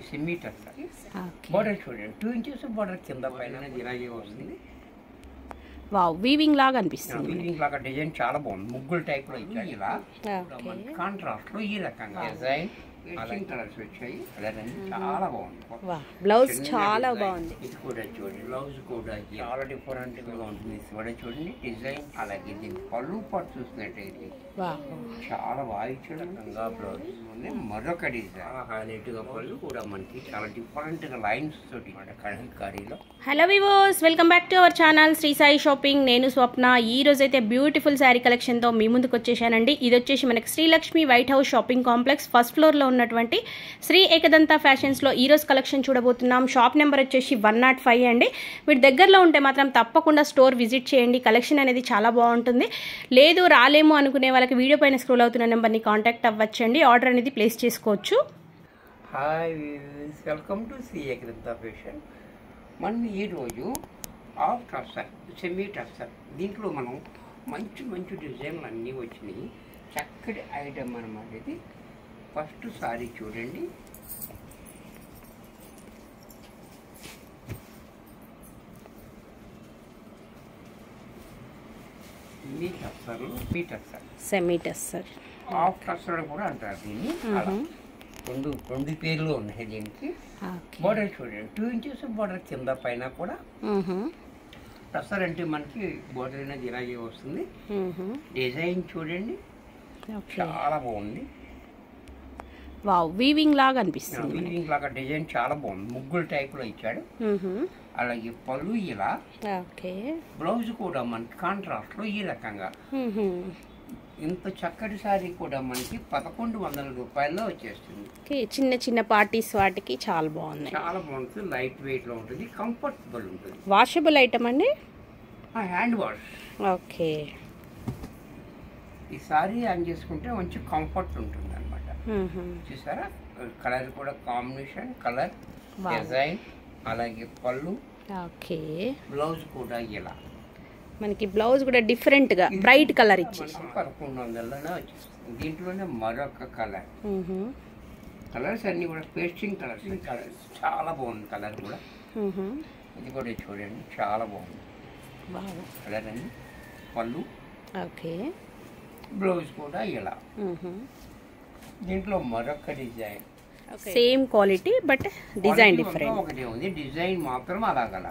Semi tussar okay border చూడండి two inches border కింద పైన ఇలాగే వస్తుంది వావ్ వీవింగ్ లాగా అనిపిస్తుంది వీవింగ్ లాగా డిజైన్ చాలా బాగుంది ముగ్గులు టైప్ లో ఇచ్చాడు ఇలా ఓకే కాంట్రాస్ట్ లో ఈ రకంగా డిజైన్ మ్యాచింగ్ కలర్స్ వచ్చాయి కలర్ అన్ని చాలా బాగుంది వా బ్లౌజ్ చిన్న చాలా design. బాగుంది ఇది కూడా చూడండి బ్లౌజ్ కూడా చాలా డిఫరెంట్ గా ఉంటుంది ఇది కూడా చూడండి డిజైన్ అలాగే దీని పళ్ళు పాటు చూసినట్టయితే వా చాలా బాగా ఇచ్చాడు గంగా బ్లౌజ్ ఉంది. మరొక డిజైన్ హైలైట్ గా పళ్ళు కూడా మనకి చాలా డిఫరెంట్ గా లైన్స్ తోటి కలంకారీలో హలో వివోస్ welcome back to our channel Shri Sai shopping నేను స్వప్న ఈ రోజు అయితే బ్యూటిఫుల్ శారీ కలెక్షన్తో మీ ముందుకు వచ్చేసానండి ఇది వచ్చేసి మనకి Srilakshmi white house shopping complex first ఫ్లోర్లో ఉన్నటువంటి శ్రీ ఏకదంత ఫ్యాషన్స్లో ఈ రోజు కలెక్షన్ చూడబోతున్నాం షాప్ నెంబర్ వచ్చేసి వన్ నాట్ ఫైవ్ అండి మీరు దగ్గరలో ఉంటే మాత్రం తప్పకుండా స్టోర్ విజిట్ చేయండి కలెక్షన్ అనేది చాలా బాగుంటుంది లేదు రాలేము అనుకునే వాళ్ళకి వీడియో పైన స్క్రోల్ అవుతున్న నెంబర్ని కాంటాక్ట్ అవ్వచ్చండి ఆర్డర్ అనేది ప్లేస్ చేసుకోవచ్చు hi welcome to Shri Ekadanta fashion మనం ఈరోజు హాఫ్ టస్సర్ సెమీ టస్సర్ దీంట్లో మనం మంచి మంచి డిజైన్లు అన్నీ వచ్చినాయి చక్కటి ఐటమ్ అనమాట ఇది ఫస్ట్ సారీ చూడండి మీ టస్సర్లు మీ టస్సర్ సెమీ టెస్సర్ హాఫ్ టస్సర్ కూడా అంటారు దీన్ని అలా రెండు రెండు పేర్లు ఉన్నాయి దీనికి ఓకే బోర్డర్ చూడండి టూ ఇంచెస్ బోర్డర్ కింద పైన కూడా టస్సర్ అంటే మనకి బోర్డర్ అనేది ఇలాగే వస్తుంది డిజైన్ చూడండి ఓకే చాలా బాగుంది వావ్ వీవింగ్ లాగా అనిపిస్తుంది వీవింగ్ లాగా డిజైన్ చాలా బాగుంది ముగ్గులు టైప్ లో ఇచ్చాడు అలాగే పళ్ళు ఇలా ఓకే బ్లౌజ్ కూడా మనకి కాంట్రాస్ట్ లో ఈ రకంగా ఇంత చక్కటి సారీ కూడా మనకి పదకొండు వందల రూపాయల్లో వచ్చేస్తుంది ఓకే చిన్న చిన్న పార్టీస్ వాటికి చాలా బాగున్నాయి చాలా బాగుంటుంది లైట్ వెయిట్ లో ఉంటుంది కంఫర్టబుల్ ఉంటుంది వాషబుల్ ఐటమ్ అండి హ్యాండ్ వాష్ ఓకే ఈ సారీ ఆన్ చేసుకుంటే మంచి కంఫర్ట్ ఉంటుంది అనమాట చూసారా కలర్ కూడా కాంబినేషన్ కలర్ Wow. డిజైన్ అలాగే పళ్ళు ఓకే బ్లౌజ్ కూడా ఇలా మనకి బ్లౌజ్ కూడా డిఫరెంట్ గా బ్రైట్ కలర్ ఇచ్చేసి మనకి పదకొండు వందలలోనే వచ్చేస్తుంది దీంట్లోనే మరొక కలర్ కలర్స్ అన్ని కూడా పేస్టింగ్ కలర్స్ కలర్స్ చాలా బాగుంది కలర్ కూడా ఇది కూడా చూడండి చాలా బాగుంది కలర్ అన్ని పళ్ళు ఓకే బ్లౌజ్ కూడా ఇలా దీంట్లో మరొక design same quality but design Quality different అంతా ఒకటే ఉంది డిజైన్ మాత్రం అలాగల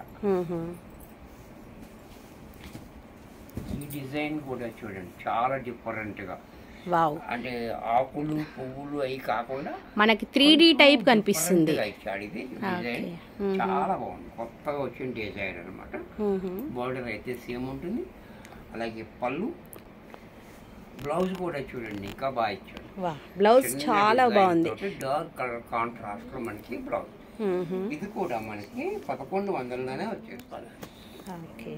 ఈ డిజైన్ కూడా చూడండి చాలా డిఫరెంట్ గా వావ్ అంటే ఆకులు పువ్వులు అవి కాకుండా మనకి త్రీ డి టైప్ కనిపిస్తుంది different గా ఇచ్చాడు ఇది డిజైన్ Okay. చాలా బాగుంది కొత్తగా వచ్చిన డిజైన్ అనమాట బోర్డర్ అయితే సేమ్ ఉంటుంది అలాగే పళ్ళు బ్లౌజ్ కూడా చూడండి ఇంకా బాగా ఇచ్చాడు వా బ్లౌజ్ చాలా బాగుంది డార్క్ కలర్ కాంట్రాస్ట్ లో మనకి బ్లౌజ్ ఇది కూడా మనకి పదకొండు వందలలోనే వచ్చేస్తుంది ఓకే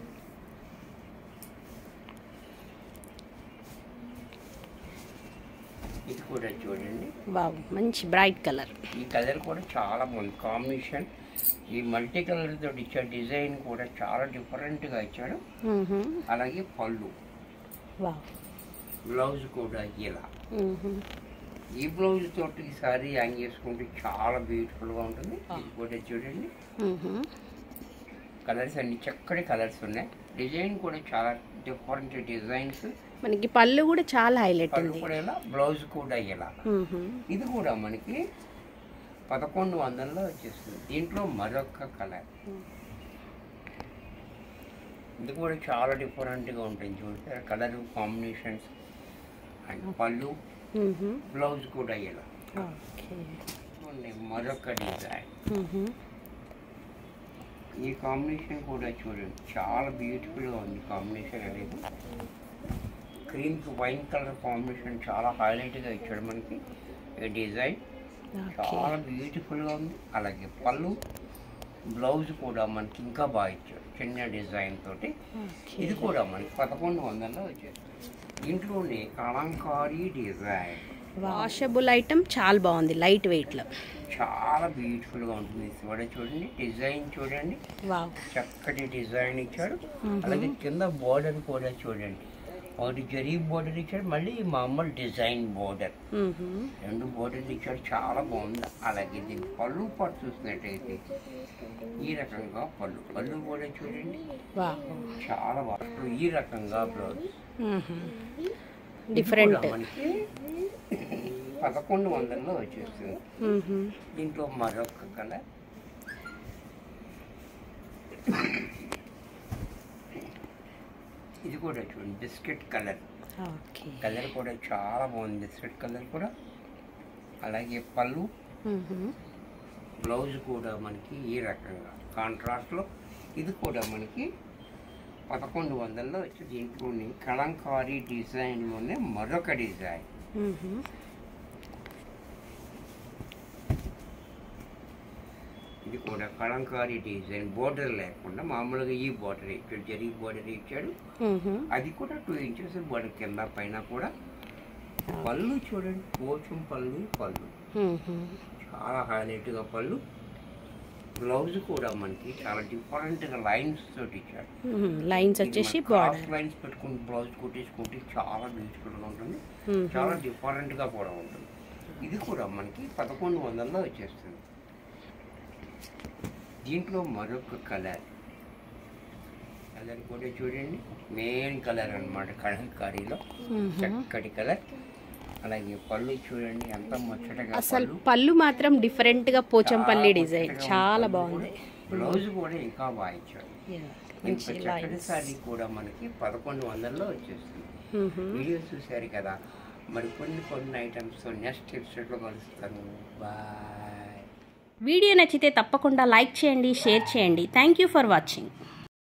ఇది కూడా చూడండి వావ్ మంచి బ్రైట్ కలర్ ఈ కలర్ కూడా చాలా బాగుంది కాంబినేషన్ ఈ మల్టీ కలర్ తోటి ఇచ్చాడు డిజైన్ కూడా చాలా డిఫరెంట్ గా ఇచ్చాడు అలాగే పళ్ళు వావ్ బ్లౌజ్ కూడా ఇలా ఈ బ్లౌజ్ తోటి ఈ సారీ హ్యాంగ్ చేసుకుంటే చాలా బ్యూటిఫుల్ గా ఉంటుంది ఇది కూడా చూడండి కలర్స్ అన్ని చక్కటి కలర్స్ ఉన్నాయి డిజైన్ కూడా చాలా డిఫరెంట్ డిజైన్స్ మనకి పళ్ళు కూడా చాలా హైలైట్ పళ్ళు ఉంది కూడా ఇలా బ్లౌజ్ కూడా ఇలా మ్మ్హ. ఇది కూడా మనకి పదకొండు వందల్లో వచ్చేస్తుంది దీంట్లో మరొక కలర్ ఇది కూడా చాలా డిఫరెంట్గా ఉంటుంది చూడండి కలర్ కాంబినేషన్స్ అండ్ పళ్ళు మ్మ్హ. బ్లౌజ్ కూడా ఇలా ఓకే చూడండి మరొక డిజైన్ మ్మ్హ. ఈ కాంబినేషన్ కూడా చూడండి చాలా బ్యూటిఫుల్గా ఉంది కాంబినేషన్ అనేది క్రీమ్కి వైన్ కలర్ కాంబినేషన్ చాలా హైలైట్గా ఇచ్చాడు మనకి ఈ డిజైన్ ఓకే చాలా బ్యూటిఫుల్గా ఉంది అలాగే పళ్ళు బ్లౌజ్ కూడా మనకి ఇంకా బాగా ఇచ్చాడు చిన్న డిజైన్ తోటి ఓకే ఇది కూడా మనకి పదకొండు వందల్లో వచ్చేస్తుంది ఇంట్లోనే కలంకారీ డిజైన్ వాషబుల్ ఐటమ్ చాలా బాగుంది లైట్ వెయిట్ లో చాలా బ్యూటిఫుల్గా ఉంటుంది ఇది కూడా చూడండి డిజైన్ చూడండి వావ్ చక్కటి డిజైన్ ఇచ్చాడు అలాగే కింద బోర్డర్ కూడా చూడండి ఒకటి జరీ బోర్డర్ ఇచ్చాడు మళ్ళీ మామూలు డిజైన్ బోర్డర్ మ్మ్. రెండు బోర్డర్లు ఇచ్చాడు చాలా బాగుంది అలాగే దీని పళ్ళు పాటు చూసినట్టయితే ఈ రకంగా పళ్ళు పళ్ళు కూడా చూడండి వావ్ చాలా బాగా ఈ రకంగా బ్లౌజ్ మ్మ్. ఇది డిఫరెంట్ కూడా మనకి పదకొండు వందల్లో వచ్చేస్తుంది మ్మ్. దీంట్లో మరొక కలర్ ఇది కూడా చూడండి బిస్కెట్ కలర్ ఓకే కలర్ కూడా చాలా బాగుంది బిస్కెట్ కలర్ కూడా అలాగే పళ్ళు మ్మ్. బ్లౌజ్ కూడా మనకి ఈ రకంగా కాంట్రాస్ట్లో ఇది కూడా మనకి పదకొండు వందల్లో వచ్చి దీంట్లోని కలంకారీ డిజైన్లోనే మరొక డిజైన్ మ్మ్. ఇది కూడా కలంకారీ డిజైన్ బోర్డర్ లేకుండా మామూలుగా ఈ బోర్డర్ ఇచ్చాడు జరీ బోర్డర్ ఇచ్చాడు మ్మ్. అది కూడా టూ ఇంచెస్ బోర్డర్ కింద పైన కూడా పళ్ళు చూడండి పోచం పళ్ళు పళ్ళు మ్మ్. చాలా హైలైట్గా పళ్ళు బ్లౌజ్ కూడా మనకి చాలా డిఫరెంట్గా లైన్స్ తోటి ఇచ్చాడు మ్మ్. లైన్స్ వచ్చేసి బార్డర్ లైన్స్ పెట్టుకుని బ్లౌజ్ కుట్టించుకుంటే చాలా బ్యూటిఫుల్గా ఉంటుంది మ్మ్. చాలా డిఫరెంట్గా కూడా ఉంటుంది ఇది కూడా మనకి పదకొండు వందల్లో వచ్చేస్తుంది దీంట్లో మరొక కలర్ కలర్ కూడా చూడండి మెయిన్ కలర్ అన్నమాట కలంకారీలో మ్మ్. చక్కటి కలర్ అలాగే పళ్ళు చూడండి ఎంత ముచ్చటగా అసలు పళ్ళు పళ్ళు మాత్రం డిఫరెంట్ గా పోచంపల్లి చాలా డిజైన్ ముచ్చటగా చాలా ఉంది. బాగుంది బ్లౌజ్ కూడా ఇంకా బాగా ఇచ్చాడు ఇంత మంచి చక్కటి లైన్స్ సారీ కూడా మనకి పదకొండు వందల్లో వచ్చేస్తుంది వీడియో చూశారు కదా మరి కొన్ని కొన్ని ఐటమ్స్ నెక్స్ట్ ఎపిసోడ్లో కలుస్తాను బాయ్ వీడియో నచ్చితే తప్పకుండా లైక్ చేయండి షేర్ చేయండి థ్యాంక్ యూ ఫర్ వాచింగ్